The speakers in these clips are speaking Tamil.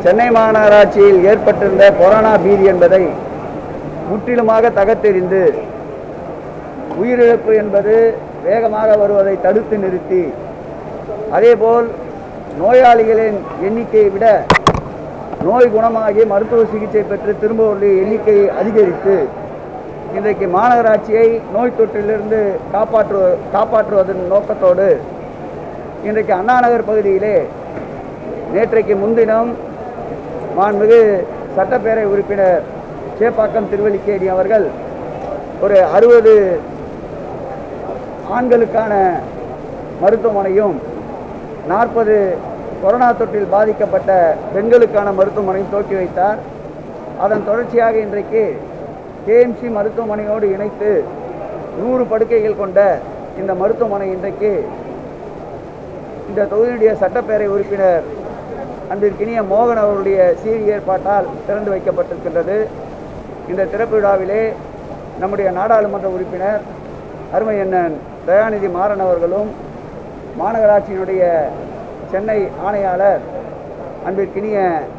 சென்னை மாநகராட்சியில் ஏற்பட்டிருந்த கொரோனா பீதி என்பதை முற்றிலுமாக தகர்த்தெறிந்து உயிரிழப்பு என்பது வேகமாக வருவதை தடுத்து நிறுத்தி அதேபோல் நோயாளிகளின் எண்ணிக்கையை விட நோய் குணமாகி மருத்துவ சிகிச்சை பெற்று திரும்புவோருடைய எண்ணிக்கையை அதிகரித்து இன்றைக்கு மாநகராட்சியை நோய் தொற்றிலிருந்து காப்பாற்று காப்பாற்றுவதன் நோக்கத்தோடு இன்றைக்கு அண்ணாநகர் பகுதியிலே நேற்றைக்கு முன்தினம் மாண்புமிகு சட்டப்பேரவை உறுப்பினர் சேப்பாக்கம் திருவல்லிக்கேணி அவர்கள் ஒரு அறுபது ஆண்களுக்கான மருத்துவமனையும் நாற்பது கொரோனா தொற்றில் பாதிக்கப்பட்ட பெண்களுக்கான மருத்துவமனையும் துவக்கி வைத்தார் அதன் தொடர்ச்சியாக இன்றைக்கு கேஎம்சி மருத்துவமனையோடு இணைத்து நூறு படுக்கைகள் கொண்ட இந்த மருத்துவமனை இன்றைக்கு இந்த தொகுதியுடைய சட்டப்பேரவை உறுப்பினர் அன்பிற்கினிய மோகன் அவருடைய சீர் ஏற்பாட்டால் திறந்து வைக்கப்பட்டிருக்கின்றது இந்த திறப்பு விழாவிலே நம்முடைய நாடாளுமன்ற உறுப்பினர் அருமை அண்ணன் தயாநிதி மாறன் அவர்களும் மாநகராட்சியினுடைய சென்னை ஆணையாளர் அன்பிற்கினிய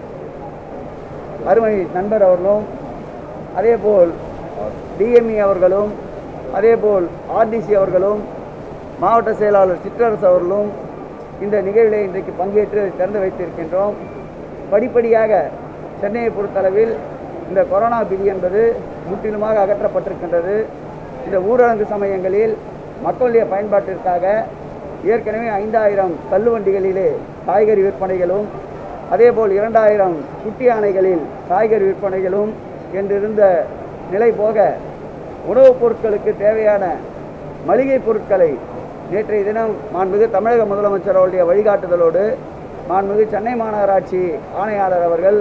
அருமை நண்பர் அவர்களும் அதேபோல் டிஎம்இ அவர்களும் அதேபோல் ஆர்டிசி அவர்களும் மாவட்ட செயலாளர் சிற்றரசு அவர்களும் இந்த நிகழ்வில் இன்றைக்கு பங்கேற்று திறந்து வைத்திருக்கின்றோம் படிப்படியாக சென்னையை பொறுத்தளவில் இந்த கொரோனா பிதி என்பது முற்றிலுமாக அகற்றப்பட்டிருக்கின்றது இந்த ஊரடங்கு சமயங்களில் மக்களுடைய பயன்பாட்டிற்காக ஏற்கனவே ஐந்தாயிரம் தள்ளுவண்டிகளிலே காய்கறி விற்பனைகளும் அதேபோல் இரண்டாயிரம் குட்டி யானைகளில் காய்கறி விற்பனைகளும் என்றிருந்த நிலை போக உணவுப் பொருட்களுக்கு தேவையான மளிகை பொருட்களை நேற்றைய தினம் மாண்புமிகு தமிழக முதலமைச்சர் அவருடைய வழிகாட்டுதலோடு மாண்புமிகு சென்னை மாநகராட்சி ஆணையாளர் அவர்கள்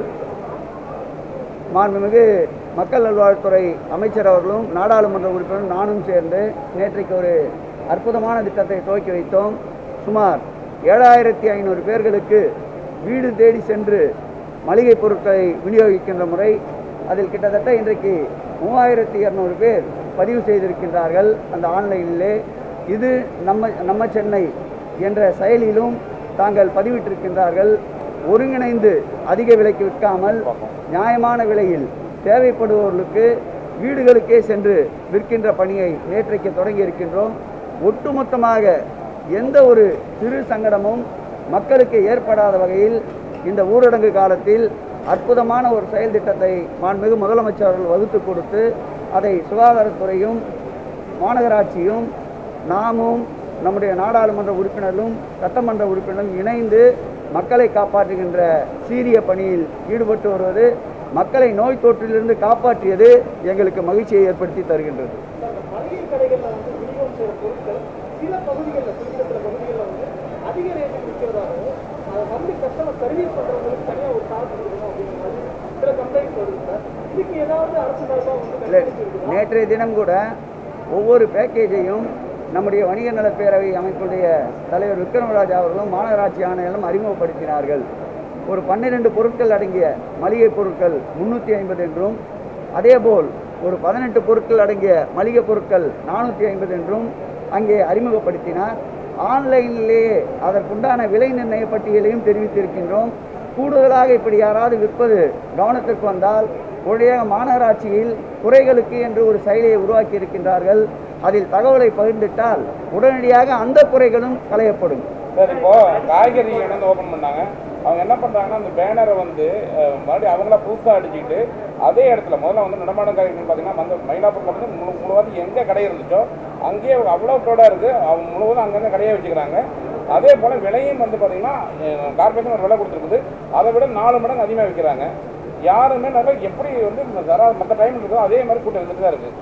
மாண்புமிகு மக்கள் நல்வாழ்வுத்துறை அமைச்சர் அவர்களும் நாடாளுமன்ற உறுப்பினரும் நானும் சேர்ந்து நேற்றைக்கு ஒரு அற்புதமான திட்டத்தை துவக்கி வைத்தோம் சுமார் ஏழாயிரத்தி ஐநூறு பேர்களுக்கு வீடு தேடி சென்று மளிகை பொருட்களை விநியோகிக்கின்ற முறை அதில் கிட்டத்தட்ட இன்றைக்கு மூவாயிரத்தி இரநூறு பேர் பதிவு செய்திருக்கின்றார்கள் அந்த ஆன்லைனிலே இது நம்ம நம்ம சென்னை என்ற செயலிலும் தாங்கள் பதிவிட்டிருக்கின்றார்கள் ஒருங்கிணைந்து அதிக விலைக்கு விற்காமல் நியாயமான விலையில் தேவைப்படுபவர்களுக்கு வீடுகளுக்கே சென்று விற்கின்ற பணியை நேற்றைக்கு தொடங்கி இருக்கின்றோம் ஒட்டுமொத்தமாக எந்த ஒரு சிறு சங்கடமும் மக்களுக்கு ஏற்படாத வகையில் இந்த ஊரடங்கு காலத்தில் அற்புதமான ஒரு செயல் திட்டத்தை மாண்புமிகு முதலமைச்சர் அவர்கள் வகுத்து கொடுத்து அதை சுகாதாரத்துறையும் மாநகராட்சியும் நாமும் நம்முடைய நாடாளுமன்ற உறுப்பினர்களும் சட்டமன்ற உறுப்பினரும் இணைந்து மக்களை காப்பாற்றுகின்ற சீரிய பணியில் ஈடுபட்டு வருவது மக்களை நோய் தொற்றிலிருந்து காப்பாற்றியது எங்களுக்கு மகிழ்ச்சியை ஏற்படுத்தி தருகின்றது மளிகை கடைகள்ல வந்து விநியோகம் செய்யற பொருட்கள் சில பகுதிகளில் குறிப்பிட்ட சில பகுதிகளில் வந்து அதிக ரேட்டுக்கு விற்கிறதாகவும் அதை நம்பி கஸ்டமர் சர்வீஸ் பண்றவங்களுக்கு தனியாக ஒரு சார்ஜ் கொடுக்கணும் அப்படிங்கிற மாதிரி சில கம்ப்ளைண்ட் வருது சார் இதுக்கு ஏதாவது அரசு சார்பாக வந்து இல்லை கண்காணிப்பு இருக்குதா? நேற்றைய தினம் கூட ஒவ்வொரு பேக்கேஜையும் நம்முடைய வணிக நலப் பேரவை அமைப்புடைய தலைவர் விக்ரமராஜ் அவர்களும் மாநகராட்சி ஆணையர்களும் அறிமுகப்படுத்தினார்கள் ஒரு பன்னிரண்டு பொருட்கள் அடங்கிய மளிகை பொருட்கள் முன்னூற்றி ஐம்பது என்றும் அதேபோல் ஒரு பதினெட்டு பொருட்கள் அடங்கிய மளிகை பொருட்கள் நானூற்றி ஐம்பது என்றும் அங்கே அறிமுகப்படுத்தினார் ஆன்லைனிலேயே அதற்குண்டான விலை நிர்ணய பட்டியலையும் தெரிவித்திருக்கின்றோம் கூடுதலாக இப்படி யாராவது விற்பது கவனத்திற்கு வந்தால் உடனடியாக மாநகராட்சியில் குறைகளுக்கு என்று ஒரு செயலியை உருவாக்கி இருக்கின்றார்கள் அதில் தகவலை பகிர்ந்திட்டால் உடனடியாக அந்த குறைகளும் களையப்படும் சார் இப்போ காய்கறி இடம் ஓப்பன் பண்ணாங்க அவங்க என்ன பண்றாங்கன்னா அந்த பேனரை வந்து அஹ், மறுபடியும் அவங்களா புதுசாக அடிச்சுக்கிட்டு அதே இடத்துல முதல்ல வந்து நடமாடும் காய்கறி பார்த்தீங்கன்னா வந்து மயிலாப்பூர்ல வந்து முழு முழுவதும் எங்கே கடை இருந்துச்சோ அங்கேயே அவ்வளோ க்ரௌடாக இருக்குது அவங்க முழுவதும் அங்கங்கே கடையை வச்சுக்கிறாங்க அதே போல் விலையும் வந்து பார்த்தீங்கன்னா கார்பரேஷன் ஒரு விலை கொடுத்துருக்குது அதை விட நாலு மடங்கு அதிகமாக விற்கிறாங்க யாருமே நல்லா எப்படி வந்து தரா மற்ற டைம் இருக்குதோ அதே மாதிரி கூட்டம் இருந்துட்டு தான் இருக்குது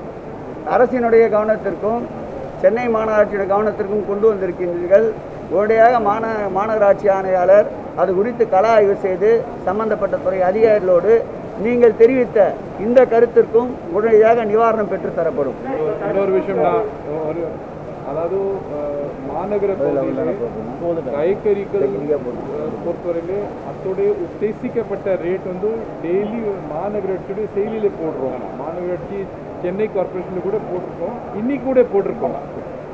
அரசினுடைய கவனத்திற்கும் சென்னை மாநகராட்சியுடைய கவனத்திற்கும் கொண்டு வந்திருக்கின்றீர்கள் உடனடியாக மாந மாநகராட்சி ஆணையாளர் அது குறித்து கள ஆய்வு செய்து சம்பந்தப்பட்ட துறை அதிகாரிகளோடு நீங்கள் தெரிவித்த இந்த கருத்திற்கும் உடனடியாக நிவாரணம் பெற்றுத் தரப்படும் இன்னொரு விஷயம் நான் ஒரு அதாவது அஹ், மாநகர பகுதியிலே காய்கறிகள் அஹ், பொறுத்தவரையிலே அதோடைய உத்தேசிக்கப்பட்ட ரேட் வந்து டெய்லி மாநகராட்சியுடைய செயலியில போடுறோம் மாநகராட்சி சென்னை கார்பரேஷன்ல கூட போட்டிருக்கோம் இன்னைக்கு கூட போட்டிருக்கோம்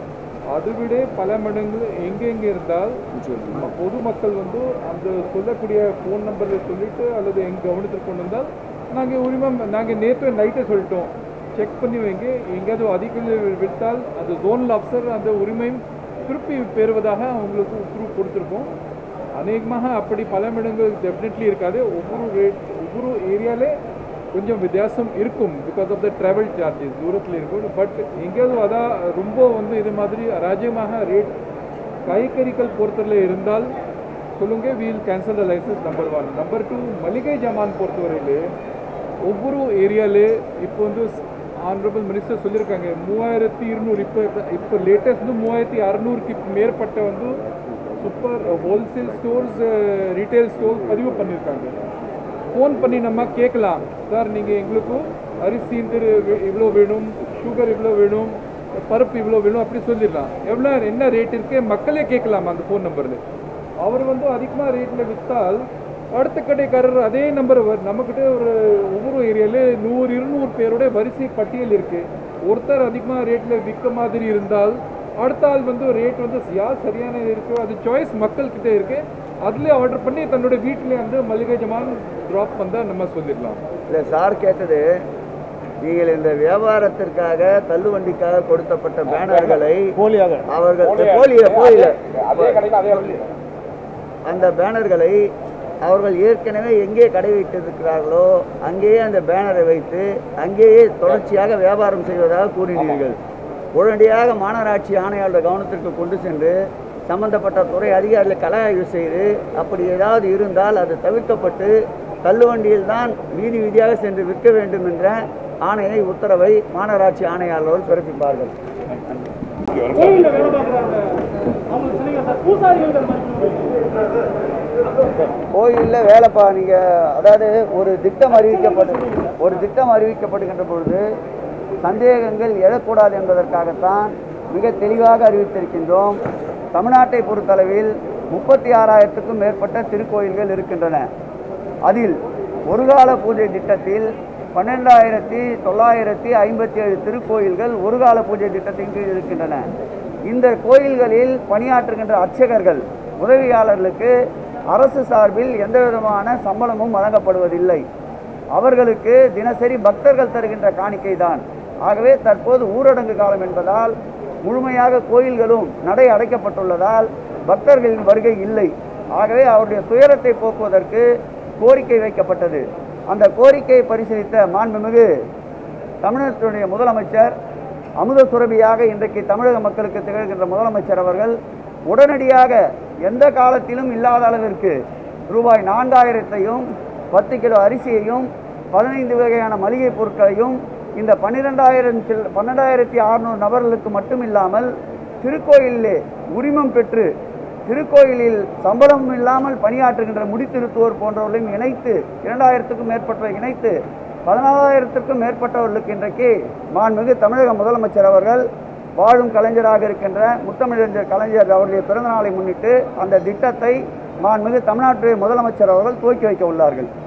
அதை விட பல மடங்கு எங்கெங்கே இருந்தால் நம்ம பொதுமக்கள் வந்து அந்த சொல்லக்கூடிய ஃபோன் நம்பரை சொல்லிட்டு அல்லது எங்கள் கவனத்திற்கு கொண்டு வந்தால் நாங்கள் உரிமம் நாங்கள் நேற்று நைட்டே சொல்லிட்டோம் செக் பண்ணி வைங்க எங்கேயாவது அதிகம் விட்டால் அந்த ஜோனல் ஆஃபீஸர் அந்த உரிமையும் திருப்பி பெறுவதாக அவங்களுக்கு உத்தரவு கொடுத்துருக்கோம் அநேகமாக அப்படி பல மடங்கு டெஃபினெட்லி இருக்காது ஒவ்வொரு ரேட் ஒவ்வொரு ஏரியாலே கொஞ்சம் வித்தியாசம் இருக்கும் because of the travel charges தூரத்தில் இருக்கும் பட் எங்கேயாவது அதான் ரொம்ப வந்து இது மாதிரி அராஜகமாக ரேட் காய்கறிகள் பொறுத்தவரையில் இருந்தால் சொல்லுங்க we'll cancel the licence number one number two மளிகை ஜாமான் பொறுத்தவரையிலே ஒவ்வொரு ஏரியாலே இப்போ வந்து ஆனரபிள் மினிஸ்டர் சொல்லியிருக்காங்க மூவாயிரத்தி இருநூறு இப்போ இப்போ லேட்டஸ்ட் வந்து மூவாயிரத்தி அறநூறுக்கு மேற்பட்ட வந்து super wholesale stores retail stores பதிவு பண்ணியிருக்காங்க ஃபோன் பண்ணி நம்ம கேட்கலாம் சார் நீங்கள் எங்களுக்கு அரிசி இந்த இவ்வளோ வேணும் சுகர் இவ்வளோ வேணும் பருப்பு இவ்வளோ வேணும் அப்படி சொல்லிடலாம் எவ்வளோ என்ன ரேட் இருக்கு மக்களே கேட்கலாம் அந்த ஃபோன் நம்பரில் அவர் வந்து அதிகமாக ரேட்டில் விற்றால் அடுத்த கடைக்காரர் அதே நம்பர் நம்மக்கிட்ட ஒரு ஒவ்வொரு ஏரியால நூறு இருநூறு பேரோட வரிசை பட்டியல் இருக்கு ஒருத்தர் அதிகமாக ரேட்டில் விற்க மாதிரி இருந்தால் அடுத்த ஆள் வந்து ரேட் வந்து யார் சரியான இருக்கோ அது சாய்ஸ் மக்கள்கிட்ட இருக்கு அதுலேயே ஆர்டர் பண்ணி தன்னோட வீட்டிலே வந்து மளிகை ஜமான் ட்ராப் பண்ணால் நம்ம சொல்லிடலாம் இல்லை சார் கேட்டது நீங்கள் இந்த வியாபாரத்திற்காக தள்ளுவண்டிக்காக கொடுத்தப்பட்ட பேனர்களை போலியாக அவர்கள் போலியா- போலிய போலிய அதே கடையில் அதே இடத்துல அந்த பேனர்களை அவர்கள் ஏற்கனவே எங்கே கடை வைத்திருக்கிறார்களோ அங்கேயே அந்த பேனரை வைத்து அங்கேயே தொடர்ச்சியாக வியாபாரம் செய்வதாக கூறினீர்கள் உடனடியாக மாநகராட்சி ஆணையாளர் கவனத்திற்கு கொண்டு சென்று சம்பந்தப்பட்ட துறை அதிகாரிகளை கல ஆய்வு செய்து அப்படி ஏதாவது இருந்தால் அது தவிர்க்கப்பட்டு தள்ளுவண்டியில் தான் வீதி வீதியாக சென்று விற்க வேண்டும் என்ற ஆணையை உத்தரவை மாநகராட்சி ஆணையாளர்கள் பிறப்பிப்பார்கள் கோவில்ல வேலை பார்க்குறாங்க அவங்களுக்கு சொன்னீங்க சார் பூசாரிகள் கோயிலில் வேலைப்பா நீங்கள் அதாவது ஒரு திட்டம் அறிவிக்கப்பட்டு ஒரு திட்டம் அறிவிக்கப்படுகின்ற பொழுது சந்தேகங்கள் எழக்கூடாது என்பதற்காகத்தான் மிக தெளிவாக அறிவித்திருக்கின்றோம் தமிழ்நாட்டை பொறுத்தளவில் முப்பத்தி ஆறாயிரத்துக்கும் மேற்பட்ட திருக்கோயில்கள் இருக்கின்றன அதில் ஒரு கால பூஜை திட்டத்தில் பன்னெண்டாயிரத்தி தொள்ளாயிரத்தி ஐம்பத்தி ஏழு திருக்கோயில்கள் ஒரு கால பூஜை திட்டத்தின் கீழ் இருக்கின்றன இந்த கோயில்களில் பணியாற்றுகின்ற அர்ச்சகர்கள் உதவியாளர்களுக்கு அரசு சார்பில் எந்த விதமான சம்பளமும் வழங்கப்படுவதில்லை அவர்களுக்கு தினசரி பக்தர்கள் தருகின்ற காணிக்கை தான் ஆகவே தற்போது ஊரடங்கு காலம் என்பதால் முழுமையாக கோயில்களும் நடை அடைக்கப்பட்டுள்ளதால் பக்தர்களின் வருகை இல்லை ஆகவே அவருடைய துயரத்தை போக்குவதற்கு கோரிக்கை வைக்கப்பட்டது அந்த கோரிக்கையை பரிசீலித்த மாண்புமிகு தமிழகத்தினுடைய முதலமைச்சர் அமுத சுரபியாக இன்றைக்கு தமிழக மக்களுக்கு திகழ்கின்ற முதலமைச்சர் அவர்கள் உடனடியாக எந்த காலத்திலும் இல்லாத அளவிற்கு ரூபாய் நான்காயிரத்தையும் பத்து கிலோ அரிசியையும் பதினைந்து வகையான மளிகை பொருட்களையும் இந்த பன்னிரெண்டாயிரம் சில் பன்னெண்டாயிரத்தி அறுநூறு நபர்களுக்கு மட்டும் இல்லாமல் திருக்கோயிலிலே உரிமம் பெற்று திருக்கோயிலில் சம்பளம் இல்லாமல் பணியாற்றுகின்ற முடித்திருத்துவோர் போன்றவர்களையும் இணைத்து இரண்டாயிரத்துக்கும் மேற்பட்டவை இணைத்து பதினாலாயிரத்துக்கும் மேற்பட்டவர்களுக்கு இன்றைக்கு மாண்புமிகு தமிழக முதலமைச்சர் அவர்கள் வாழும் கலைஞராக இருக்கின்ற முத்தமிழறிஞர் கலைஞர் அவருடைய பிறந்த நாளை முன்னிட்டு அந்த திட்டத்தை மாண்புமிகு தமிழ்நாட்டுடைய முதலமைச்சர் அவர்கள் துவக்கி வைக்க உள்ளார்கள்